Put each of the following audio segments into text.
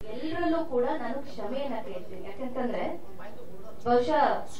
ಎಲ್ಲರಲ್ಲೂ ಕೂಡ ನಾನು ಕ್ಷಮೆಯನ್ನ ಕೇಳ್ತೀನಿ ಯಾಕಂತಂದ್ರೆ ಬಹುಶಃ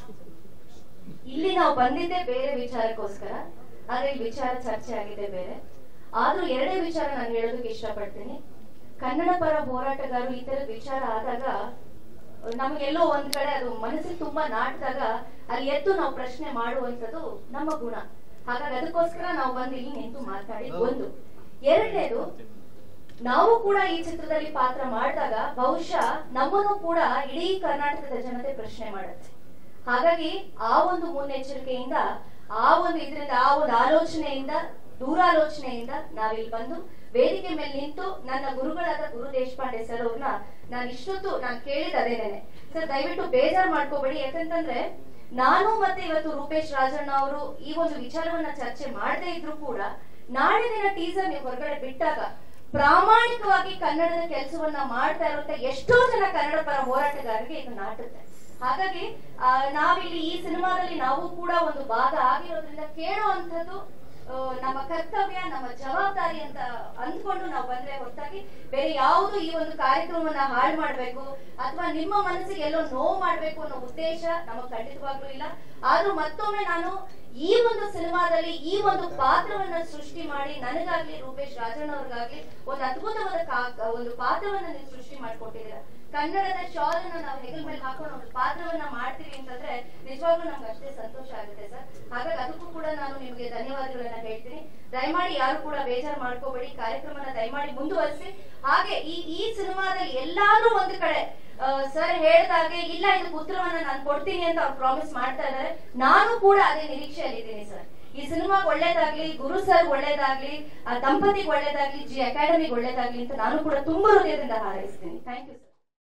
ಇಲ್ಲಿ ನಾವು ಬಂದಿದ್ದೇ ಬೇರೆ ವಿಚಾರಕ್ಕೋಸ್ಕರ ಆದ್ರೆ ಈ ವಿಚಾರ ಚರ್ಚೆ ಆಗಿದೆ ಬೇರೆ ಆದ್ರೂ ಎರಡೇ ವಿಚಾರ ನಾನು ಹೇಳೋದಕ್ಕೆ ಇಷ್ಟಪಡ್ತೀನಿ ಕನ್ನಡ ಪರ ಹೋರಾಟಗಾರರು ಈ ತರದ ವಿಚಾರ ಆದಾಗ ನಮ್ಗೆಲ್ಲೋ ಒಂದ್ ಕಡೆ ಅದು ಮನಸ್ಸಿಗೆ ತುಂಬಾ ನಾಟಿದಾಗ ಅಲ್ಲಿ ಎದ್ದು ನಾವು ಪ್ರಶ್ನೆ ಮಾಡುವಂತದ್ದು ನಮ್ಮ ಗುಣ ಹಾಗಾಗಿ ಅದಕ್ಕೋಸ್ಕರ ನಾವು ಬಂದು ಇಲ್ಲಿ ನಿಂತು ಮಾತಾಡಿದ್ ಒಂದು ಎರಡನೇದು ನಾವು ಕೂಡ ಈ ಚಿತ್ರದಲ್ಲಿ ಪಾತ್ರ ಮಾಡಿದಾಗ ಬಹುಶಃ ನಮ್ಮನ್ನು ಕೂಡ ಇಡೀ ಕರ್ನಾಟಕದ ಜನತೆ ಪ್ರಶ್ನೆ ಮಾಡುತ್ತೆ ಹಾಗಾಗಿ ಆ ಒಂದು ಮುನ್ನೆಚ್ಚರಿಕೆಯಿಂದ ಆ ಒಂದು ಇದರಿಂದ ಆ ಒಂದು ಆಲೋಚನೆಯಿಂದ ದೂರಾಲೋಚನೆಯಿಂದ ನಾವಿಲ್ಲಿ ಬಂದು ವೇದಿಕೆ ಮೇಲೆ ನಿಂತು ನನ್ನ ಗುರುಗಳಾದ ಗುರು ದೇಶಪಾಂಡೆ ಸರ್ ಅವ್ರನ್ನ ನಾನು ಇಷ್ಟೊತ್ತು ನಾನು ಕೇಳಿದ ಅದೇನೇನೆ ಸರ್ ದಯವಿಟ್ಟು ಬೇಜಾರ್ ಮಾಡ್ಕೋಬೇಡಿ ಯಾಕಂತಂದ್ರೆ ನಾನು ಮತ್ತೆ ಇವತ್ತು ರೂಪೇಶ್ ರಾಜಣ್ಣ ಅವರು ಈ ಒಂದು ವಿಚಾರವನ್ನ ಚರ್ಚೆ ಮಾಡದೇ ಇದ್ರು ಕೂಡ ನಾಳೆ ದಿನ ಟೀಸರ್ ನೀವು ಹೊರಗಡೆ ಬಿಟ್ಟಾಗ ಪ್ರಾಮಾಣಿಕವಾಗಿ ಕನ್ನಡದ ಕೆಲಸವನ್ನ ಮಾಡ್ತಾ ಇರುವಂತ ಎಷ್ಟೋ ಜನ ಕನ್ನಡ ಪರ ಹೋರಾಟಗಾರರಿಗೆ ಇದು ನಾಟುತ್ತೆ ಹಾಗಾಗಿ ಆ, ನಾವಿಲ್ಲಿ ಈ ಸಿನಿಮಾದಲ್ಲಿ ನಾವು ಕೂಡ ಒಂದು ಭಾಗ ಆಗಿರೋದ್ರಿಂದ ಕೇಳುವಂಥದ್ದು ಆ, ನಮ್ಮ ಕರ್ತವ್ಯ ನಮ್ಮ ಜವಾಬ್ದಾರಿ ಅಂತ ಅಂದ್ಕೊಂಡು ನಾವು ಬಂದ್ರೆ ಹೊರತಾಗಿ ಬೇರೆ ಯಾವುದು ಈ ಒಂದು ಕಾರ್ಯಕ್ರಮವನ್ನ ಹಾಳು ಮಾಡ್ಬೇಕು ಅಥವಾ ನಿಮ್ಮ ಮನಸ್ಸಿಗೆ ಎಲ್ಲೋ ನೋವು ಮಾಡ್ಬೇಕು ಅನ್ನೋ ಉದ್ದೇಶ ನಮಗೆ ಖಂಡಿತವಾಗ್ಲೂ ಇಲ್ಲ ಆದ್ರೂ ಮತ್ತೊಮ್ಮೆ ನಾನು ಈ ಒಂದು ಸಿನಿಮಾದಲ್ಲಿ ಈ ಒಂದು ಪಾತ್ರವನ್ನ ಸೃಷ್ಟಿ ಮಾಡಿ ನನಗಾಗ್ಲಿ ರೂಪೇಶ್ ರಾಜಣ್ಣ ಅವ್ರಿಗಾಗ್ಲಿ ಒಂದು ಅದ್ಭುತವಾದ ಕಾ- ಒಂದು ಪಾತ್ರವನ್ನ ನೀವು ಸೃಷ್ಟಿ ಮಾಡ್ಕೊಟ್ಟಿದ್ದೀರಾ ಕನ್ನಡದ ಶಾಲ್ ಅನ್ನ ನಾವು ಹೆಗಲ ಮೇಲೆ ಹಾಕೊಂಡು ಒಂದು ಪಾತ್ರವನ್ನ ಮಾಡ್ತೀವಿ ಅಂತಂದ್ರೆ ನಿಜವಾಗ್ಲೂ ನಮ್ಗೆ ಅಷ್ಟೇ ಸಂತೋಷ ಆಗುತ್ತೆ ಸರ್ ಹಾಗಾಗಿ ಅದಕ್ಕೂ ಕೂಡ ನಾನು ನಿಮಗೆ ಧನ್ಯವಾದಗಳನ್ನ ಹೇಳ್ತೀನಿ ದಯಮಾಡಿ ಯಾರು ಕೂಡ ಬೇಜಾರು ಮಾಡ್ಕೋಬೇಡಿ ಕಾರ್ಯಕ್ರಮನ ದಯಮಾಡಿ ಮುಂದುವರಿಸಿ ಹಾಗೆ ಈ ಈ ಸಿನಿಮಾದಲ್ಲಿ ಎಲ್ಲಾದ್ರೂ ಒಂದು ಕಡೆ ಸರ್ ಹೇಳ್ದಾಗೆ ಇಲ್ಲ ಇದಕ್ಕೆ ಉತ್ತರವನ್ನ ನಾನು ಕೊಡ್ತೀನಿ ಅಂತ ಅವ್ರು ಪ್ರಾಮಿಸ್ ಮಾಡ್ತಾ ಇದ್ದಾರೆ ನಾನು ಕೂಡ ಅದೇ ನಿರೀಕ್ಷೆಯಲ್ಲಿ ಇದ್ದೀನಿ ಸರ್ ಈ ಸಿನಿಮಾ ಒಳ್ಳೇದಾಗ್ಲಿ ಗುರು ಸರ್ ಒಳ್ಳೇದಾಗ್ಲಿ ಆ ದಂಪತಿಗೆ ಒಳ್ಳೇದಾಗ್ಲಿ ಜಿ ಅಕಾಡೆಮಿಗೆ ಒಳ್ಳೇದಾಗ್ಲಿ ಅಂತ ನಾನು ಕೂಡ ತುಂಬಾ ಹೃದಯದಿಂದ ಹಾರೈಸ್ತೀನಿ ಥ್ಯಾಂಕ್ ಯು ಸರ್